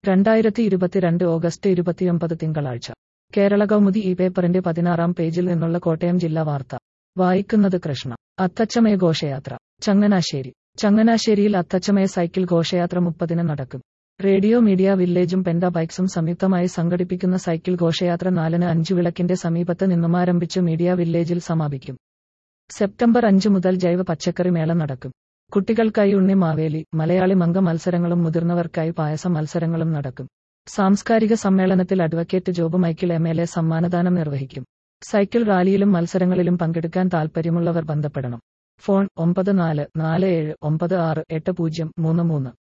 രണ്ടായിരത്തി ഇരുപത്തിരണ്ട് ഓഗസ്റ്റ് ഇരുപത്തിയൊമ്പത് തിങ്കളാഴ്ച കേരള കൗമുദി ഈ പേപ്പറിന്റെ പതിനാറാം പേജിൽ നിന്നുള്ള കോട്ടയം ജില്ലാ വാർത്ത വായിക്കുന്നത് കൃഷ്ണ അത്തച്ചമയ ഘോഷയാത്ര ചങ്ങനാശ്ശേരി ചങ്ങനാശ്ശേരിയിൽ അത്തച്ചമയ സൈക്കിൾ ഘോഷയാത്ര മുപ്പതിന് നടക്കും റേഡിയോ മീഡിയ വില്ലേജും പെൻഡ ബൈക്സും സംയുക്തമായി സംഘടിപ്പിക്കുന്ന സൈക്കിൾ ഘോഷയാത്ര നാലിന് അഞ്ചു വിളക്കിന്റെ സമീപത്ത് നിന്നും ആരംഭിച്ച് മീഡിയ വില്ലേജിൽ സമാപിക്കും സെപ്റ്റംബർ അഞ്ച് മുതൽ ജൈവ പച്ചക്കറി മേള നടക്കും കുട്ടികൾക്കായി ഉണ്ണി മാവേലി മലയാളി മംഗ മത്സരങ്ങളും മുതിർന്നവർക്കായി പായസ മത്സരങ്ങളും നടക്കും സാംസ്കാരിക സമ്മേളനത്തിൽ advocate Job Michael M L A സമ്മാനദാനം നിർവഹിക്കും സൈക്കിൾ റാലിയിലും മത്സരങ്ങളിലും പങ്കെടുക്കാൻ താൽപ്പര്യമുള്ളവർ ബന്ധപ്പെടണം ഫോൺ ഒമ്പത് നാല് നാല് ഏഴ് ഒമ്പത് ആറ് എട്ട് പൂജ്യം മൂന്ന് മൂന്ന്